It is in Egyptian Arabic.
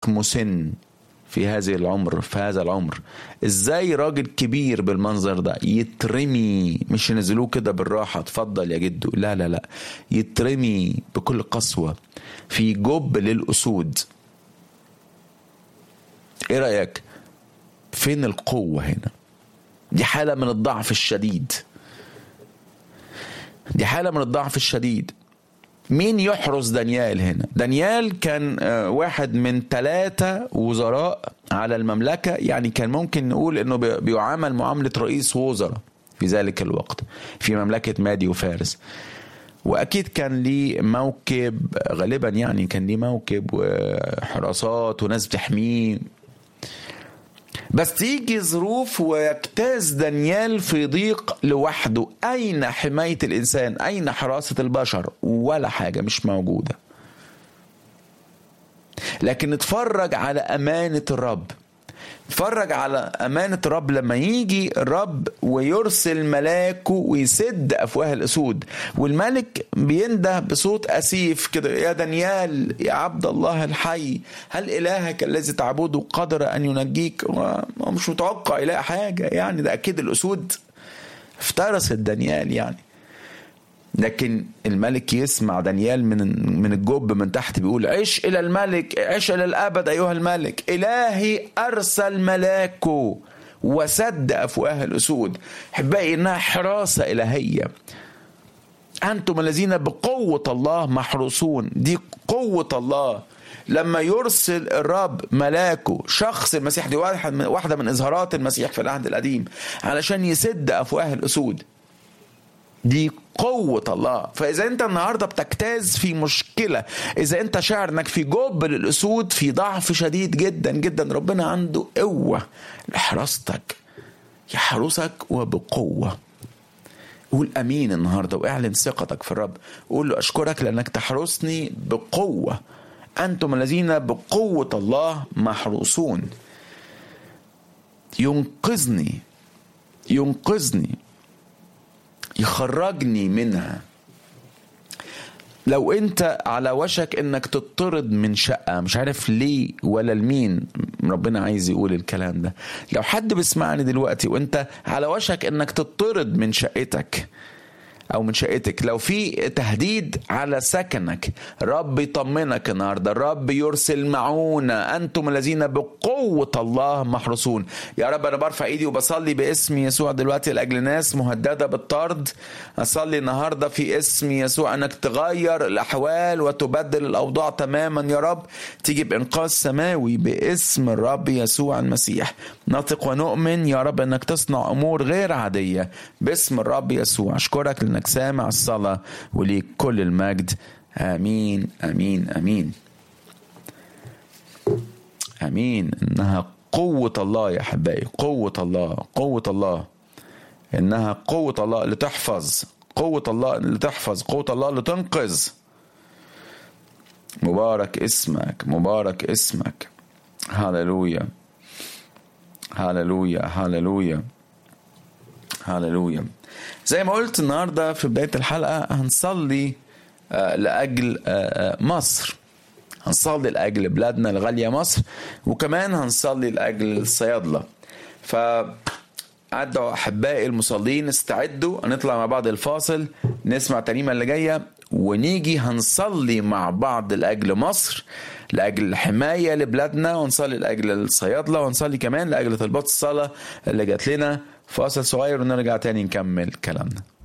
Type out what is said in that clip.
ملك مسن في هذه العمر في هذا العمر ازاي راجل كبير بالمنظر ده يترمي مش ينزلوه كده بالراحة اتفضل يا جدو لا لا لا يترمي بكل قسوة في جب للأسود ايه رأيك فين القوة هنا دي حالة من الضعف الشديد دي حالة من الضعف الشديد مين يحرس دانيال هنا دانيال كان واحد من ثلاثة وزراء على المملكة يعني كان ممكن نقول انه بيعامل معاملة رئيس وزراء في ذلك الوقت في مملكة مادي وفارس واكيد كان ليه موكب غالبا يعني كان ليه موكب وحراسات وناس بتحميه بس تيجي ظروف ويجتاز دانيال في ضيق لوحده أين حماية الإنسان أين حراسة البشر ولا حاجة مش موجودة لكن اتفرج على أمانة الرب اتفرج على أمانة الرب لما يجي الرب ويرسل ملاكه ويسد أفواه الأسود والملك بينده بصوت أسيف كده يا دانيال يا عبد الله الحي هل إلهك الذي تعبده قدر أن ينجيك هو مش متوقع يلاقي حاجة يعني ده أكيد الأسود افترست دانيال يعني لكن الملك يسمع دانيال من من الجب من تحت بيقول عش الى الملك عش الى الابد ايها الملك الهي ارسل ملاكه وسد افواه الاسود احبائي انها حراسه الهيه انتم الذين بقوه الله محروسون دي قوه الله لما يرسل الرب ملاكه شخص المسيح دي واحده من اظهارات المسيح في العهد القديم علشان يسد افواه الاسود دي قوة الله فإذا أنت النهاردة بتجتاز في مشكلة إذا أنت شاعر أنك في جب للأسود في ضعف شديد جدا جدا ربنا عنده قوة لحراستك يحرسك وبقوة قول أمين النهاردة واعلن ثقتك في الرب قول له أشكرك لأنك تحرسني بقوة أنتم الذين بقوة الله محروسون ينقذني ينقذني يخرجني منها لو انت على وشك انك تطرد من شقة مش عارف ليه ولا لمين ربنا عايز يقول الكلام ده لو حد بيسمعني دلوقتي وانت على وشك انك تطرد من شقتك او من شقتك لو في تهديد على سكنك رب يطمنك النهارده الرب يرسل معونة انتم الذين بقوة الله محرسون يا رب انا برفع ايدي وبصلي باسم يسوع دلوقتي لاجل ناس مهددة بالطرد اصلي النهارده في اسم يسوع انك تغير الاحوال وتبدل الاوضاع تماما يا رب تيجي بانقاذ سماوي باسم الرب يسوع المسيح نثق ونؤمن يا رب انك تصنع امور غير عادية باسم الرب يسوع اشكرك لانك انك سامع الصلاة وليك كل المجد امين امين امين امين انها قوة الله يا احبائي قوة الله قوة الله انها قوة الله اللي تحفظ قوة الله اللي تحفظ قوة الله اللي تنقذ مبارك اسمك مبارك اسمك هللويا هللويا هللويا هللويا زي ما قلت النهارده في بدايه الحلقه هنصلي لاجل مصر هنصلي لاجل بلادنا الغاليه مصر وكمان هنصلي لاجل الصيادله ف أدعو أحبائي المصلين استعدوا هنطلع مع بعض الفاصل نسمع الترنيمة اللي جاية ونيجي هنصلي مع بعض لأجل مصر لأجل الحماية لبلادنا ونصلي لأجل الصيادلة ونصلي كمان لأجل طلبات الصلاة اللي جات لنا فاصل صغير ونرجع تاني نكمل كلامنا